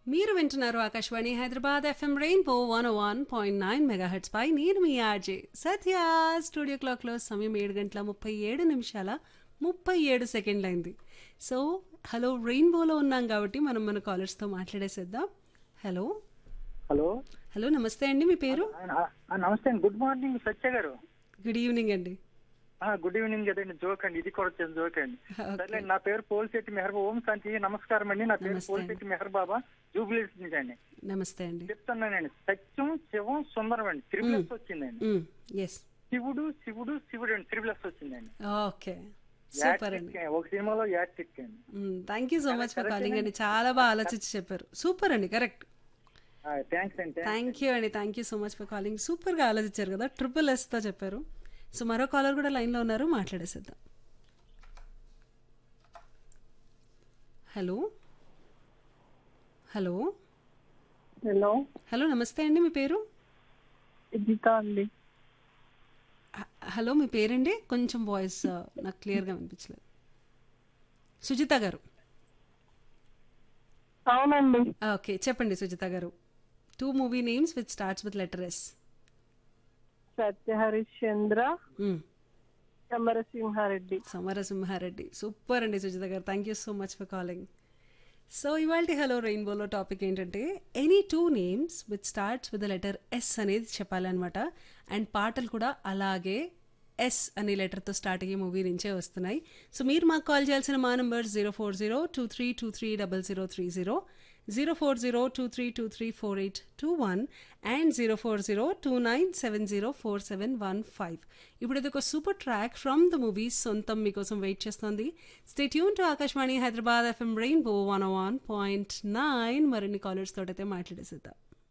మీరు వింటున్నారు Akashvani Hyderabad FM rainbow one one point nine megahertz పై నేను మీ ఆర్జే సత్య స్టూడియో క్లాక్లో సమయం ఏడు గంటల ముప్పై ఏడు నిమిషాల ముప్పై ఏడు సెకండ్లు అయింది సో హలో రెయిన్బోలో ఉన్నాం కాబట్టి మనం మన కాలర్స్తో మాట్లాడేసేద్దాం హలో హలో హలో నమస్తే అండి మీ పేరు ఆ, ఆ, నమస్తే అండి గుడ్ మార్నింగ్ సత్య గారు గుడ్ ఈవినింగ్ అండి ఆ, గుడ్ ఈవినింగ్ కదండి జోక్ అండి ఇది కూడా వచ్చేది జోక్ అండి Okay. సర్లే నా పేరు పోల్శెట్టి మెహర్ ఓం శాంతి నమస్కారం అండి నా పేరు నమస్తే పోల్శెట్టి మెహర్ బాబా జూబ్లీస్ నుంచి అండి నమస్తే అండి చెప్తున్నానండి సత్యం శివం సుందరం అండి త్రిబులస్ వచ్చిందండి ఎస్ శివుడు శివుడు శివుడు అండి త్రిబులస్ వచ్చిందండి ఓకే సూపర్ అండి యాక్టిక్ ఒక సినిమాలో యాక్టిక్ అండి thank you so much for calling అండి చాలా బాగా ఆలోచించి చెప్పారు సూపర్ అండి కరెక్ట్ థ్యాంక్స్ అండి థ్యాంక్ యూ అండి thank you so much for calling సూపర్గా ఆలోచించారు కదా ట్రిపుల్ ఎస్తో చెప్పారు సో మరో కాలర్ కూడా లైన్లో ఉన్నారు మాట్లాడేసేద్దాం హలో హలో హలో హలో నమస్తే అండి మీ పేరు గీత అండి హ- హలో మీ పేరండి కొంచెం వాయిస్ నాకు క్లియర్గా వినిపించలేదు సుజిత గారు అవునండి ఓకే చెప్పండి సుజిత గారు two movie names with starts with letter S Satya Harishchandra Samarasimha Reddy Samarasimha Reddy super అండి సుజిత గారు thank you so much for calling so ఇవాళ హలో రెయిన్బోలో టాపిక్ ఏంటంటే any two names with starts with letter S అనేది చెప్పాలన్నమాట అండ్ పాటలు కూడా అలాగే ఎస్ అనే లెటర్తో స్టార్ట్ అయ్యే మూవీ నుంచే వస్తున్నాయి సో మీరు మాకు కాల్ చేయాల్సిన మా number zero four zero two three two three double zero three zero zero four zero two three two three four eight two one and zero four zero two nine seven zero four seven one five ఇప్పుడు ఇది ఒక super track from the movie సొంతం మీకోసం wait చేస్తోంది stay tune to Akashvani Hyderabad FM rainbow one one point nine మరిన్ని callers తోటైతే మాట్లాడేసేద్దాం